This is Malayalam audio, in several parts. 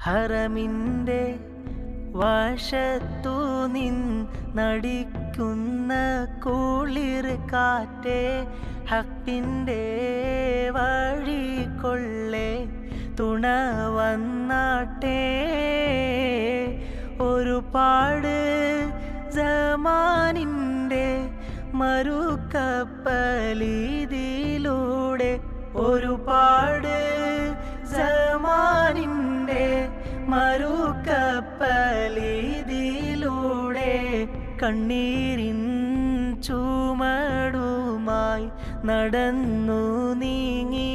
ഹറമിൻ്റെ വശത്തു നിന്നടിക്കുന്ന കുളിർ കാറ്റേ ഹക്കിൻ്റെ വഴി കൊള്ളേ തുണ വന്നാട്ടേ ഒരുപാട് ജമാനിൻ്റെ മറുക്കപ്പലിതിലൂടെ ഒരുപാട് ജമാനിൻ്റെ മറുക്കപ്പലിതിലൂടെ കണ്ണീരിൻ ചുമടുമായി നടന്നു നീങ്ങി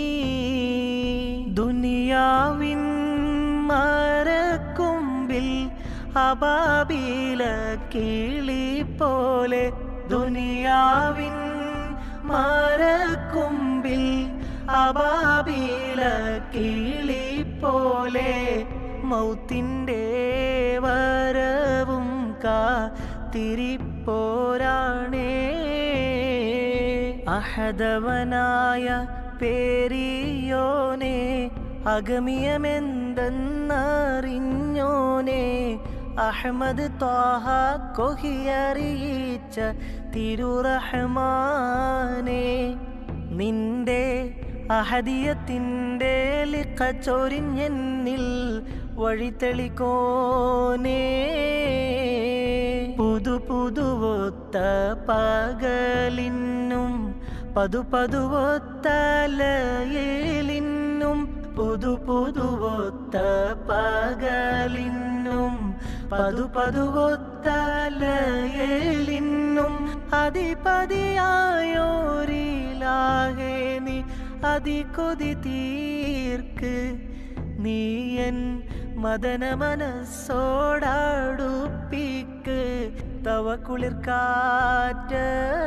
ദുനിയാവിൻ മരക്കുമ്പിൽ അബാബില കിളി പോലെ ദുനിയാവിൻ മരക്കുമ്പിൽ അബാബില കിളി പോലെ മൗത്തിൻ്റെ വരവും കാത്തിരിപ്പോരാണേ അഹദവനായ പേരിയോനെ അഗമിയമെന്തെന്നറിഞ്ഞോനെ അഹമ്മദ് ത്വാഹ കൊഹിയറിയിച്ച തിരുറഹ്മാനെ നിന്റെ അഹദിയത്തിൻ്റെ ലിഖ ചൊരിഞ്ഞെന്നിൽ വഴിതെളിക്കോനേ പുതു പുതുവൊത്ത പകലിന്നും പതു പതുവൊത്ത ലയലിന്നും പുതു പുതുവൊത്ത പകലിന്നും പതു പതുവൊത്ത ലയലിന്നും അധിപതിയായോരിലാകെ നീ അതികൊതി തീർക്ക് നീയൻ മദന മനസ്സോടാടുപ്പിക്ക് തവ കുളിർക്കാറ്റ്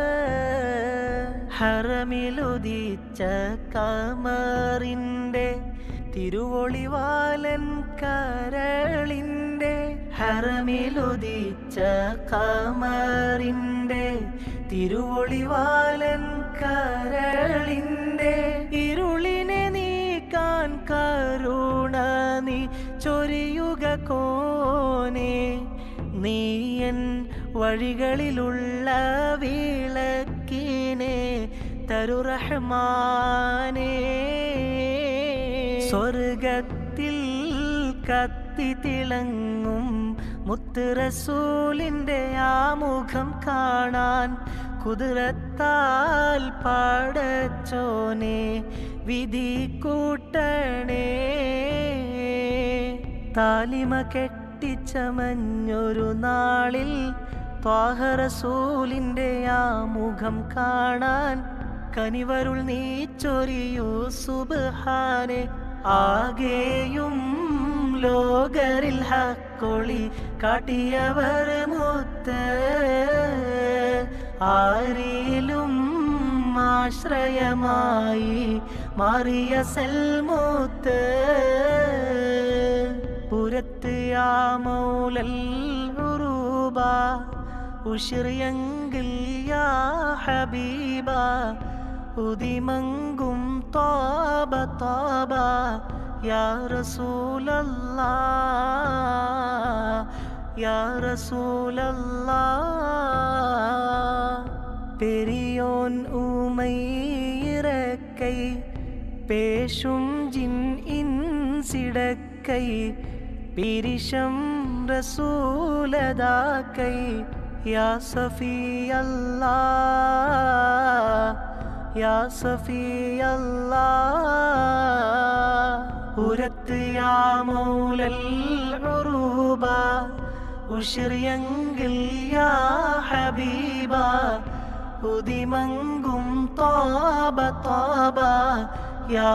ഹറമിലുദിച്ച കമറിൻ്റെ തിരുവൊളിവാലൻ കരളിൻ്റെ ഹറമിലുദിച്ച കമറിൻ്റെ തിരുവൊളിവാലൻ കരളിൻ്റെ ഇരുളിനെ നീക്കാൻ കരുണ നീ ചൊരിയുക കോനെ നീയൻ വഴികളിലുള്ള വിളക്കിനെ തരുറഹ്മാനേ സ്വർഗത്തിൽ കത്തി തിളങ്ങും മുത്ത് റസൂലിൻ്റെ ആമുഖം കാണാൻ കുതിരത്താൽ പാടച്ചോനെ വിധി കൂട്ടണേ താലിമ കെട്ടിച്ചമഞ്ഞൊരു നാളിൽ ത്വാഹറസൂലിൻ്റെ ആമുഖം കാണാൻ കനിവരുൾ നീ ചൊരിയൂ സുബ്ഹാനെ ആകെയും ലോകരിൽ ഹക്കൊളി കാട്ടിയവർ മുത്ത് ആരിലും ആശ്രയമായി മാറിയ സെൽമൂത്ത് പുരത്ത് ആ മൗലൽ ഉറൂബ ഉഷിറിയെങ്കിൽ യാ ഹബീബ ഉദിമങ്കും താബ താബ യാ റസൂലല്ലാ യാ റസൂലല്ലാ പെരിയോൻ ഊമയിറക്കൈ പേശും ജിൻ ഇൻസിടക്കൈ പിരിശം റസൂലതാക്കൈ യാ സഫി അല്ലാ യാ സഫി അല്ലാ ഉരത്ത് യാ മൗലൽ ഉറൂബ ഉഷിറിയെങ്കിൽ യാ ഹബീബ ഉദിമങ്കും താബ താബ യാ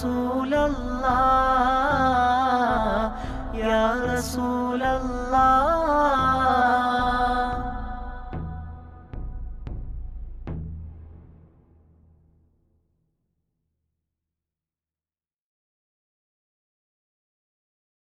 റസൂലല്ലാ യാ റസൂലല്ലാ